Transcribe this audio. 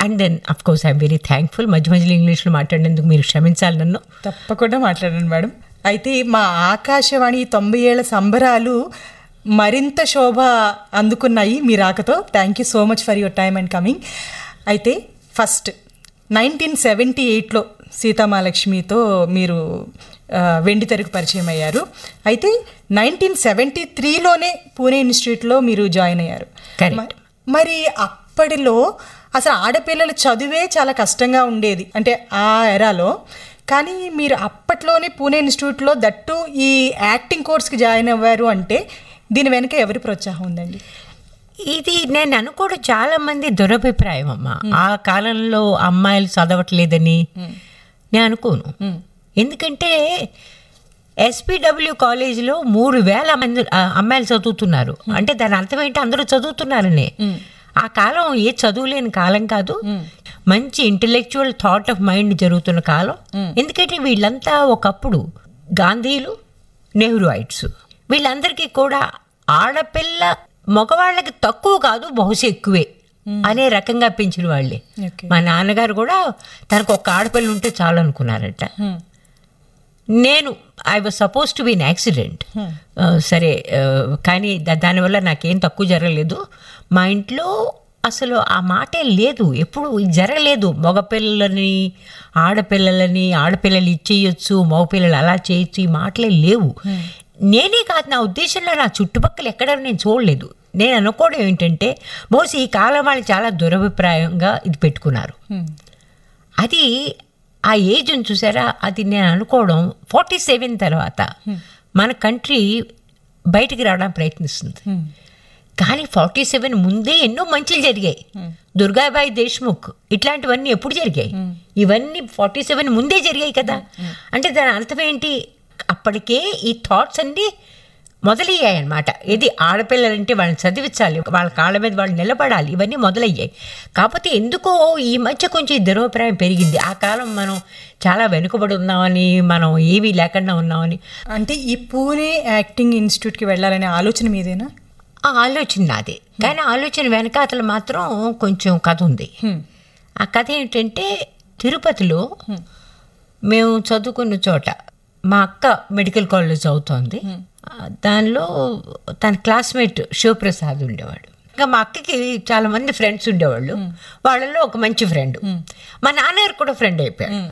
And then of course I'm very thankful మధ్య మధ్యలో ఇంగ్లీష్లో మాట్లాడినందుకు మీరు క్షమించాలి నన్ను తప్పకుండా మాట్లాడండి మేడం అయితే మా ఆకాశవాణి తొంభై ఏళ్ల సంబరాలు మరింత శోభ అందుకున్నాయి మీ రాకతో thank you so much for your time and coming అయితే ఫస్ట్ నైన్టీన్ సెవెంటీ ఎయిట్లో సీతామహాలక్ష్మితో మీరు ఆ, వెండి తెరకు పరిచయం అయ్యారు అయితే నైన్టీన్ సెవెంటీ త్రీలోనే పూణే ఇన్స్టిట్యూట్లో మీరు జాయిన్ అయ్యారు Correct. మ- మరి అప్పటిలో అసలు ఆడపిల్లల చదువే చాలా కష్టంగా ఉండేది అంటే ఆ ఎరాలో కానీ మీరు అప్పట్లోనే పూణే ఇన్స్టిట్యూట్లో దట్టు ఈ యాక్టింగ్ కోర్స్కి జాయిన్ అవ్వారు అంటే దీని వెనుక ఎవరి ప్రోత్సాహం ఉందండి ఇది నేను అనుకోవడం చాలా మంది దురభిప్రాయం అమ్మా ఆ కాలంలో అమ్మాయిలు చదవట్లేదని నేను అనుకోను ఎందుకంటే ఎస్పీడబ్ల్యూ కాలేజీలో మూడు వేల మంది ఆ, అమ్మాయిలు చదువుతున్నారు అంటే దాని అర్థం ఏంటి అందరూ చదువుతున్నారనే ఆ కాలం ఏ చదువులేని కాలం కాదు మంచి ఇంటలెక్చువల్ థాట్ ఆఫ్ మైండ్ జరుగుతున్న కాలం ఎందుకంటే వీళ్ళంతా ఒకప్పుడు గాంధీలు నెహ్రూయిట్స్ వీళ్ళందరికీ కూడా ఆడపిల్ల మగవాళ్ళకి తక్కువ కాదు బహుశా ఎక్కువే అనే రకంగా పెంచిన వాళ్ళే Okay. మా నాన్నగారు కూడా తనకు ఒక ఆడపిల్ల ఉంటే చాలు అనుకున్నారట నేను I was supposed to be in accident సరే ఆ, కానీ దా- దానివల్ల నాకేం తక్కువ జరగలేదు మా ఇంట్లో అసలు ఆ మాటే లేదు ఎప్పుడు ఇది జరగలేదు మగపిల్లలని ఆడపిల్లలని ఆడపిల్లలు ఇచ్చేయచ్చు మగపిల్లలు అలా చేయొచ్చు ఈ మాటలే లేవు నేనే కాదు నా ఉద్దేశంలో నా చుట్టుపక్కల ఎక్కడ నేను చూడలేదు నేను అనుకోవడం ఏంటంటే బహుశా ఈ కాలం వాళ్ళు చాలా దురభిప్రాయంగా ఇది పెట్టుకున్నారు అది ఆ ఏజ్ చూసారా అది నేను అనుకోవడం ఫార్టీ సెవెన్ తర్వాత మన కంట్రీ బయటికి రావడానికి ప్రయత్నిస్తుంది కానీ ఫార్టీ సెవెన్ ముందే ఎన్నో మంచిలు జరిగాయి దుర్గాబాయి దేశ్ముఖ్ ఇట్లాంటివన్నీ ఎప్పుడు జరిగాయి ఇవన్నీ ఫార్టీ సెవెన్ ముందే జరిగాయి కదా అంటే దాని అర్థం ఏంటి అప్పటికే ఈ థాట్స్ అన్నీ మొదలయ్యాయి అనమాట ఇది ఆడపిల్లలంటే వాళ్ళని చదివించాలి వాళ్ళ కాళ్ళ మీద వాళ్ళు నిలబడాలి ఇవన్నీ మొదలయ్యాయి కాకపోతే ఎందుకో ఈ మధ్య కొంచెం ఈ దురభిప్రాయం పెరిగింది ఆ కాలం మనం చాలా వెనుకబడి ఉన్నామని మనం ఏమీ లేకుండా ఉన్నామని అంటే ఈ పూణే యాక్టింగ్ ఇన్స్టిట్యూట్కి వెళ్ళాలనే ఆలోచన మీదేనా ఆ ఆలోచన నాదే కానీ ఆలోచన వెనకాతల మాత్రం కొంచెం కథ ఉంది ఆ కథ ఏంటంటే తిరుపతిలో మేము చదువుకున్న చోట మా అక్క మెడికల్ కాలేజ్ చదువుతోంది ఆ, దానిలో తన క్లాస్మేట్ శివప్రసాద్ ఉండేవాడు ఇంకా మా అక్కకి చాలా మంది ఫ్రెండ్స్ ఉండేవాళ్ళు వాళ్ళలో ఒక మంచి ఫ్రెండ్ మా నాన్నగారు కూడా ఫ్రెండ్ అయిపోయాడు